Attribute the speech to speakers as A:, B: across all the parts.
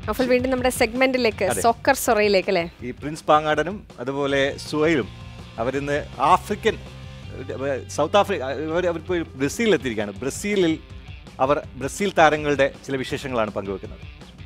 A: അപ്പോൾ വീണ്ടും നമ്മുടെ സെഗ്മെന്റിലേക്ക് സോക്കർ സൊറയിലേക്ക് അല്ലേ
B: ഈ പ്രിൻസ് പാങ്ങാടനും അതുപോലെ സുഹൈലും അവരിന്ന് ആഫ്രിക്കൻ ഏഹ്, സൗത്ത് ആഫ്രിക്ക അവർ അവരിപ്പോൾ ബ്രസീലിൽ എത്തിയിരിക്കുകയാണ് ബ്രസീലിൽ അവർ ബ്രസീൽ താരങ്ങളുടെ ചില വിശേഷങ്ങളാണ് പങ്കുവെക്കുന്നത്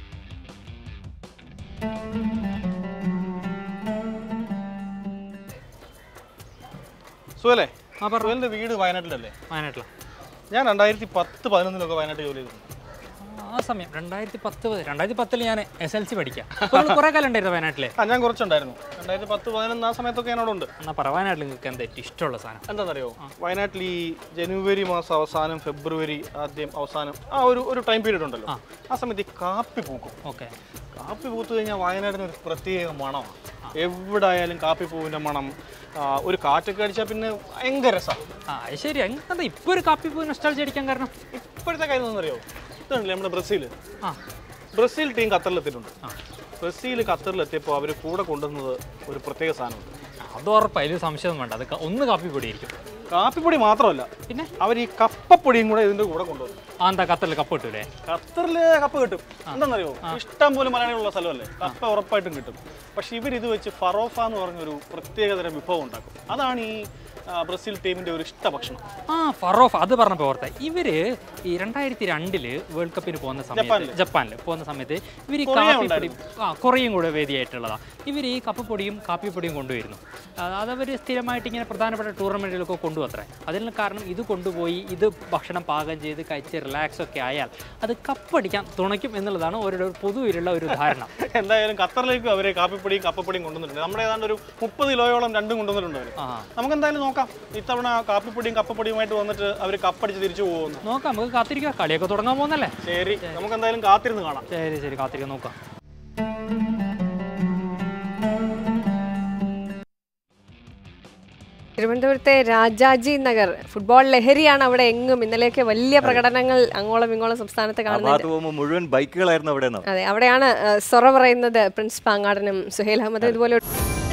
C: സുഹലേ സുഹലിന്റെ വീട് വയനാട്ടിലല്ലേ
D: വയനാട്ടിലാണ്
C: ഞാൻ രണ്ടായിരത്തി പത്ത് പതിനൊന്നിലൊക്കെ വയനാട്ടിൽ ജോലി ചെയ്തിട്ടുണ്ട്
D: ആ സമയം രണ്ടായിരത്തി പത്ത് രണ്ടായിരത്തി പത്തിൽ ഞാൻ എസ് എൽ സി പഠിക്കാം കുറെ കാലം ഉണ്ടായിരുന്നു വയനാട്ടിലെ
C: ആ ഞാൻ കുറച്ചുണ്ടായിരുന്നു രണ്ടായിരത്തി പത്ത് പതിനൊന്ന് ആ സമയത്തൊക്കെ ഞാൻ അവിടെ ഉണ്ട്
D: എന്നാ പറ വയനാട്ടിൽ നിങ്ങൾക്ക് എന്താ ഏറ്റവും ഇഷ്ടമുള്ള സാധനം
C: എന്താണെന്നറിയോ വയനാട്ടിൽ ഈ ജനുവരി മാസം അവസാനം ഫെബ്രുവരി ആദ്യം അവസാനം ആ ഒരു ഒരു ടൈം പീരീഡ് ഉണ്ടല്ലോ ആ സമയത്ത് ഈ കാപ്പി പൂക്കും
D: ഓക്കെ
C: കാപ്പി പൂത്ത് കഴിഞ്ഞാൽ വയനാടിന് ഒരു പ്രത്യേക മണമാണ് എവിടെ ആയാലും കാപ്പി പൂവിൻ്റെ മണം ആ, ഒരു കാറ്റൊക്കെ അടിച്ചാൽ പിന്നെ ഭയങ്കര രസമാണ്
D: ആ അത് ശരി എന്താ ഇപ്പോൾ ഒരു കാപ്പി പോയി നഷ്ടാൾ അടിക്കാൻ കാരണം
C: ഇപ്പോഴത്തെ കാര്യം എന്താണെന്നറിയോ ഇതുണ്ടല്ലേ നമ്മുടെ ബ്രസീൽ
D: ആ
C: ബ്രസീൽ ടീം ഖത്തറിലെത്തിയിട്ടുണ്ട് ബ്രസീൽ ഖത്തറിലെത്തിയപ്പോൾ അവർ കൂടെ കൊണ്ടുവന്നത് ഒരു പ്രത്യേക സാധനമുണ്ട്
D: അത് ഉറപ്പാണ് അതിൽ സംശയം വേണ്ട അത് ക- ഒന്ന് കാപ്പി പൊടിയായിരിക്കും
C: കാപ്പിപ്പൊടി മാത്രമല്ല
D: പിന്നെ
C: അവർ ഈ കപ്പപ്പൊടിയും കൂടെ ഇതിന്റെ കൂടെ കൊണ്ടുവന്നു
D: ആ എന്താ കത്തറിൽ കപ്പ് കിട്ടൂലേ
C: ഖത്തറില് കപ്പ കിട്ടും എന്താണെന്നറിയോ ഇഷ്ടം പോലെ മലയാളികളുള്ള സ്ഥലമല്ലേ കപ്പ ഉറപ്പായിട്ടും കിട്ടും പക്ഷെ ഇവർ ഇത് വെച്ച് ഫറോഫ എന്ന് പറഞ്ഞൊരു പ്രത്യേകതരം വിഭവം ഉണ്ടാക്കും അതാണ് ഈ ആ, ബ്രസീൽ ടീമിന്റെ ഒരു ഇഷ്ട ഭക്ഷണം
D: ആ ഫറോഫ് അത് പറഞ്ഞപ്പോൾ ഓർത്ത ഇവര് ഈ രണ്ടായിരത്തി രണ്ടില് വേൾഡ് കപ്പിന് പോകുന്ന സമയത്ത് ജപ്പാനിൽ പോകുന്ന സമയത്ത് ഇവർ ഈ കാപ്പിപ്പൊടി ആ കൊറിയയും കൂടെ വേദിയായിട്ടുള്ളതാണ് ഇവർ ഈ കപ്പപ്പൊടിയും കാപ്പിപ്പൊടിയും കൊണ്ടുവരുന്നു ആ, അതവർ സ്ഥിരമായിട്ട് ഇങ്ങനെ പ്രധാനപ്പെട്ട ടൂർണമെൻറ്റിലൊക്കെ കൊണ്ടുവത്രേ അതിന് കാരണം ഇത് കൊണ്ടുപോയി ഇത് ഭക്ഷണം പാകം ചെയ്ത് കഴിച്ച് റിലാക്സ് ഒക്കെ ആയാൽ അത് കപ്പടിക്കാൻ തുണയ്ക്കും എന്നുള്ളതാണ് ഓരോരോ പൊതുവിലുള്ള ഒരു ധാരണ
C: എന്തായാലും ഖത്തറിലേക്ക് അവരെ കാപ്പിപ്പൊടിയും കപ്പപ്പൊടിയും കൊണ്ടുവന്നിട്ടുണ്ട് നമ്മുടെ ഏതാണ്ട് ഒരു മുപ്പത് കിലോയോളം രണ്ടും കൊണ്ടുവന്നിട്ടുണ്ട് അവര്
D: ആ
C: നമുക്ക് എന്തായാലും നോക്കാം ഇത്തവണ കാപ്പിപ്പൊടിയും കപ്പപ്പൊടിയുമായിട്ട് വന്നിട്ട് അവർ കപ്പടിച്ച് തിരിച്ചു പോകുന്നു
D: നോക്കാം നമുക്ക് കാത്തിരിക്കാം കളിയൊക്കെ തുടങ്ങാൻ പോകുന്നല്ലേ
C: ശരി നമുക്ക് എന്തായാലും കാത്തിരുന്ന് കാണാം
D: ശരി ശരി കാത്തിരിക്കാം നോക്കാം
A: തിരുവനന്തപുരത്തെ രാജാജി നഗർ ഫുട്ബോൾ ലഹരിയാണ് അവിടെ എങ്ങും ഇന്നലെയൊക്കെ വലിയ പ്രകടനങ്ങൾ അങ്ങോളം ഇങ്ങോളം സംസ്ഥാനത്ത്
B: ആ
A: കാണുന്നുണ്ട്
B: ഭാഗത്ത് പോകുമ്പോൾ മുഴുവൻ ബൈക്കുകളായിരുന്നു അവിടെ നിന്ന്
A: അതെ അവിടെയാണ് ഏഹ്, സൊറ പറയുന്നത് പ്രിൻസ് പാങ്ങാടനും സുഹേൽ അഹമ്മദും ഇതുപോലെ